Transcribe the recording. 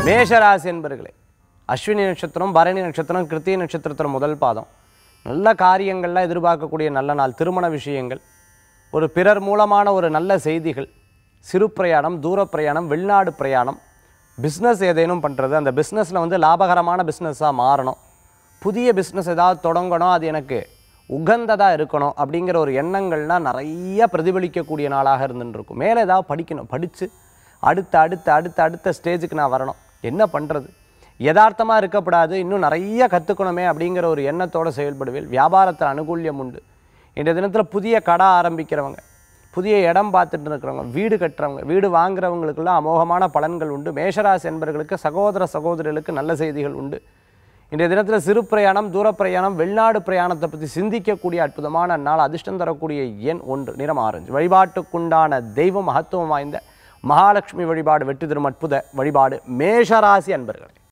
மேஷராசி என்பர்களே அஸ்வினி நட்சத்திரம் பரணி நட்சத்திரம் கிருத்திகை நட்சத்திரத்தோட முதல் பாதம் நல்ல காரியங்கள்லாம் எதிர்பார்க்கக்கூடிய நல்ல நாள் திருமண விஷயங்கள் ஒரு பிறர் மூலமான ஒரு நல்ல செய்திகள் சிறு பிரயாணம் தூர பிரயாணம் வெளிநாடு பிரயாணம் பிஸ்னஸ் ஏதேனும் பண்ணுறது அந்த பிஸ்னஸில் வந்து லாபகரமான பிஸ்னஸாக மாறணும் புதிய பிஸ்னஸ் ஏதாவது தொடங்கணும் அது எனக்கு உகந்ததாக இருக்கணும் அப்படிங்கிற ஒரு எண்ணங்கள்லாம் நிறைய பிரதிபலிக்கக்கூடிய நாளாக இருந்துட்டு இருக்கும் மேலே ஏதாவது படிக்கணும் படித்து அடுத்த அடுத்த அடுத்த அடுத்த ஸ்டேஜுக்கு நான் வரணும் என்ன பண்ணுறது யதார்த்தமாக இருக்கக்கூடாது இன்னும் நிறைய கற்றுக்கணுமே அப்படிங்கிற ஒரு எண்ணத்தோடு செயல்படுவேன் வியாபாரத்தில் அனுகூல்யம் உண்டு இன்றைய தினத்தில் புதிய கடை ஆரம்பிக்கிறவங்க புதிய இடம் பார்த்துட்டு இருக்கிறவங்க வீடு கட்டுறவங்க வீடு வாங்குறவங்களுக்கெல்லாம் அமோகமான பலன்கள் உண்டு மேஷராசி என்பவர்களுக்கு சகோதர சகோதரிகளுக்கு நல்ல செய்திகள் உண்டு இன்றைய தினத்தில் சிறு பிரயாணம் தூர பிரயாணம் வெளிநாடு பிரயாணத்தை பற்றி சிந்திக்கக்கூடிய அற்புதமான நாள் அதிர்ஷ்டம் தரக்கூடிய எண் ஒன்று நிறம் ஆரஞ்சு வழிபாட்டுக்குண்டான தெய்வம் மகத்துவம் வாய்ந்த மகாலட்சுமி வழிபாடு வெற்றி தரும் அற்புத வழிபாடு மேஷராசி அன்பர்களே